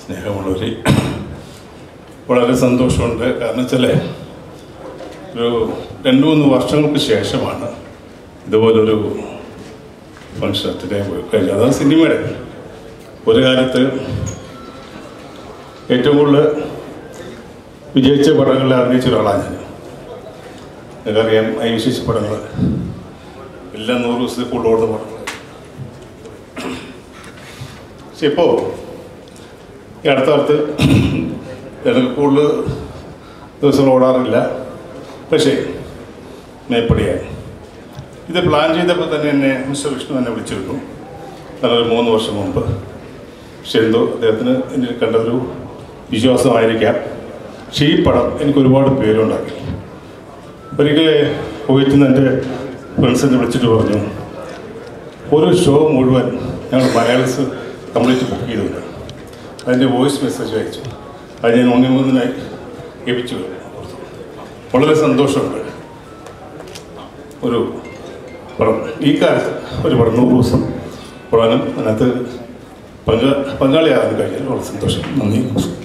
സ്നേഹമുള്ളവർ വളരെ സന്തോഷമുണ്ട് കാരണം വെച്ചാൽ ഒരു രണ്ട് മൂന്ന് വർഷങ്ങൾക്ക് ശേഷമാണ് ഇതുപോലൊരു ഫംഗ്ഷൻ അറ്റൻഡ് പോയി കഴിഞ്ഞത് അത് സിനിമയുടെ ഒരു കാലത്ത് ഏറ്റവും കൂടുതൽ വിജയിച്ച പടങ്ങളിൽ അഭിനയിച്ച ഒരാളാണ് ഞാൻ നിങ്ങൾക്കറിയാം ഐ വിശേഷ പടങ്ങൾ എല്ലാം നൂറ് ദിവസത്തിൽ കൂടുതൽ ഓടുന്ന പടങ്ങൾ പക്ഷെ ഇപ്പോൾ ഈ അടുത്ത കാലത്ത് എനിക്ക് കൂടുതൽ ദിവസം ഓടാറില്ല പക്ഷേ മേപ്പടിയായി ഇത് പ്ലാൻ ചെയ്തപ്പോൾ തന്നെ എന്നെ മിസ്റ്റർ വിഷ്ണു എന്നെ വിളിച്ചിരുന്നു അതൊരു മൂന്ന് വർഷം മുമ്പ് പക്ഷെ എന്തോ അദ്ദേഹത്തിന് എന്നിൽ കണ്ടൊരു വിശ്വാസമായിരിക്കാം പക്ഷേ ഈ പടം എനിക്ക് ഒരുപാട് പേരുണ്ടാക്കി ഒരിക്കൽ കുവൈറ്റിൽ നിന്ന് എൻ്റെ ഫ്രണ്ട്സിനെ വിളിച്ചിട്ട് പറഞ്ഞു ഒരു ഷോ മുഴുവൻ ഞങ്ങൾ മലയാളീസ് കംപ്ലീറ്റ് ബുക്ക് ചെയ്തില്ല അതിൻ്റെ വോയിസ് മെസ്സേജ് അയച്ചു അത് ഞാൻ ഉണ്ണി മൂന്നിനായി ലഭിച്ചു വളരെ സന്തോഷമുണ്ട് ഒരു പടം ഈ കാലത്ത് ഒരു പടം നൂറ് ദിവസം ഓടാനും അതിനകത്ത് പങ്ക പങ്കാളിയാകാൻ കഴിഞ്ഞാൽ വളരെ സന്തോഷം നന്ദി നമസ്കാരം